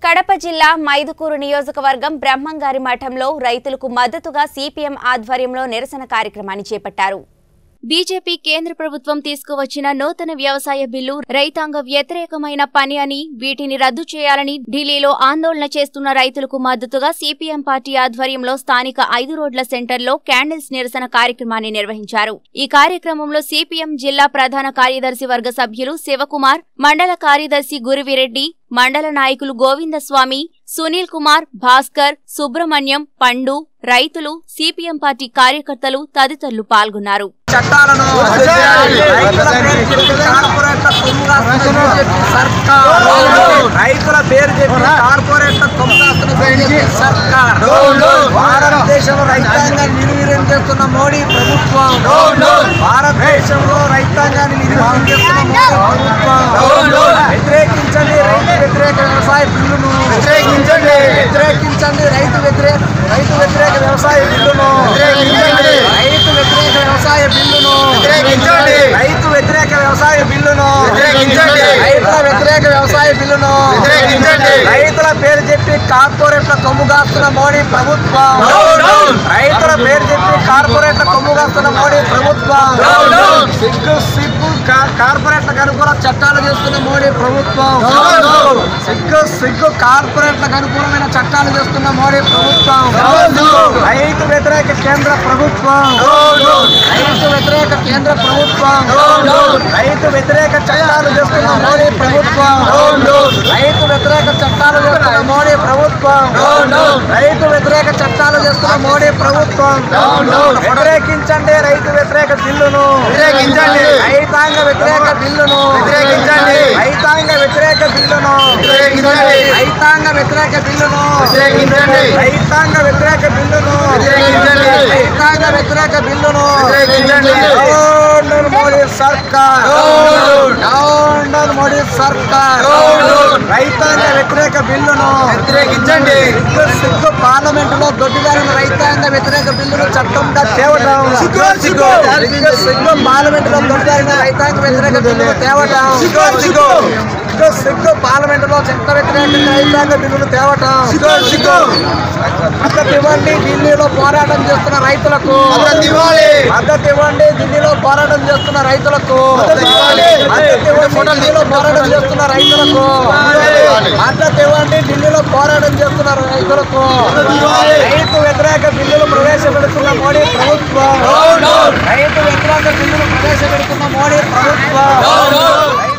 కడప జిల్లా మైదుకూరు నియోజకవర్గం బ్రహ్మంగారి మఠంలో రైతులకు మద్దతుగా సిపిఎం ఆధ్వర్యంలో నిరసన కార్యక్రమాన్ని చేపట్టారు బీజేపీ కేంద్ర ప్రభుత్వం తీసుకువచ్చిన నూతన వ్యవసాయ బిల్లు రైతాంగ వ్యతిరేకమైన పని అని వీటిని రద్దు చేయాలని ఢిల్లీలో ఆందోళన చేస్తున్న రైతులకు మద్దతుగా సిపిఎం పార్టీ ఆధ్వర్యంలో స్థానిక ఐదు రోడ్ల సెంటర్లో క్యాండిల్స్ నిరసన కార్యక్రమాన్ని నిర్వహించారు ఈ కార్యక్రమంలో సిపిఎం జిల్లా ప్రధాన కార్యదర్శి వర్గ సభ్యులు శివకుమార్ మండల కార్యదర్శి గురువిరెడ్డి మండల నాయకులు గోవిందస్వామి సునీల్ కుమార్ భాస్కర్ సుబ్రహ్మణ్యం పండు రైతులు సిపిఎం పార్టీ కార్యకర్తలు తదితరులు పాల్గొన్నారు చట్టాలను రైతుల పేరు చెప్పి కార్పొరేట్ల కొమ్ముగాస్తున్న సర్కార్ రైతుల పేరు చెప్పి కార్పొరేట్ల కొమ్ముగాస్తున్న బీజేపీ సర్కార్ భారతదేశంలో రైతాంగాన్ని నిర్వీర్యం చేస్తున్న మోడీ ప్రభుత్వం భారతదేశంలో రైతాంగాన్ని నిర్వీర్యం చేస్తున్న మోడీ ప్రభుత్వం వ్యతిరేకించండి రైతు వ్యతిరేక వ్యవసాయ బిల్లును వ్యతిరేకించండి వ్యతిరేకించండి రైతు వ్యతిరేక రైతు వ్యతిరేక వ్యవసాయ బిల్లును వ్యతిరేకించండి రైతు వ్యతిరేక వ్యవసాయ బిల్లును వ్యతిరేకించండి రైతు వ్యతిరేక వ్యవసాయ బిల్లును వ్యతిరేకించండి రైతుల వ్యతిరేక వ్యవసాయ బిల్లును వ్యతిరేకించండి రైతుల పేరు చెప్పి కార్పొరేట్ల కొమ్ముగాస్తున్న మోడీ ప్రభుత్వం రైతుల పేరు చెప్పి కార్పొరేట్ల కొమ్ముగాస్తున్న మోడీ ప్రభుత్వం సిగ్గు సిగ్గు కా- కార్పొరేట్లకు అనుకూల చట్టాలు చేస్తున్న మోడీ ప్రభుత్వం సిగ్గు సిగ్గు కార్పొరేట్లకు అనుకూలమైన చట్టాలు చేస్తున్న మోడీ ప్రభుత్వం రైతు వ్యతిరేక కేంద్ర ప్రభుత్వం రైతు వ్యతిరేక కేంద్ర ప్రభుత్వం రైతు వ్యతిరేక చట్టాలు చేస్తున్న మోడీ ప్రభుత్వం రైతు వ్యతిరేక చట్టాలు చేస్తున్న మోడీ ప్రభుత్వం రైతు వ్యతిరేక చట్టాలు చేస్తున్న మోడీ ప్రభుత్వం వ్యతిరేకించండి రైతు వ్యతిరేక బిల్లును వ్యతిరేకించండి రైతాంగ వ్యతిరేక బిల్లును వ్యతిరేకించండి రైతాంగ వ్యతిరేక బిల్లును వ్యతిరేకించండి రైతాంగ వ్యతిరేక బిల్లును వ్యతిరేకించండి రైతాంగ వ్యతిరేక బిల్లును వ్యతిరేకించండి రైతాంగ వ్యతిరేక బిల్లును వ్యతిరేకించండి డౌన్ మోడీ సర్కార్ డౌన్ మోడీ సర్కార్ రైతాంగ వ్యతిరేక బిల్లును వ్యతిరేకించండి సిగ్గు సిగ్గు పార్లమెంట్ లో దొడ్డిదారిన రైతాంగ వ్యతిరేక బిల్లును చట్టంగా తేవటం సిగ్గు సిగ్గు సిగ్గు సిగ్గు పార్లమెంట్ లో దొడ్డిదారిన రైతాంగ వ్యతిరేక బిల్లును తేవటం సిగ్గు సిగ్గు సిగ్గు సిగ్గు పార్లమెంట్ లో చట్ట వ్యతిరేక రైతాంగ బిల్లును తేవటం సిగ్గు సిగ్గు మద్దతు ఇవ్వండి ఢిల్లీలో పోరాటం చేస్తున్న రైతులకు మద్దతు ఇవ్వండి ఢిల్లీలో పోరాటం చేస్తున్న రైతులకు మద్దతు ఇవ్వండి ఢిల్లీలో పోరాటం చేస్తున్న రైతులకు మద్దతు ఇవ్వండి ఢిల్లీలో పోరాటం చేస్తున్న రైతులకు రైతు వ్యతిరేక బిల్లులు ప్రవేశపెడుతున్న మోడీ ప్రభుత్వం రైతు వ్యతిరేక బిల్లులు ప్రవేశపెడుతున్న మోడీ ప్రభుత్వం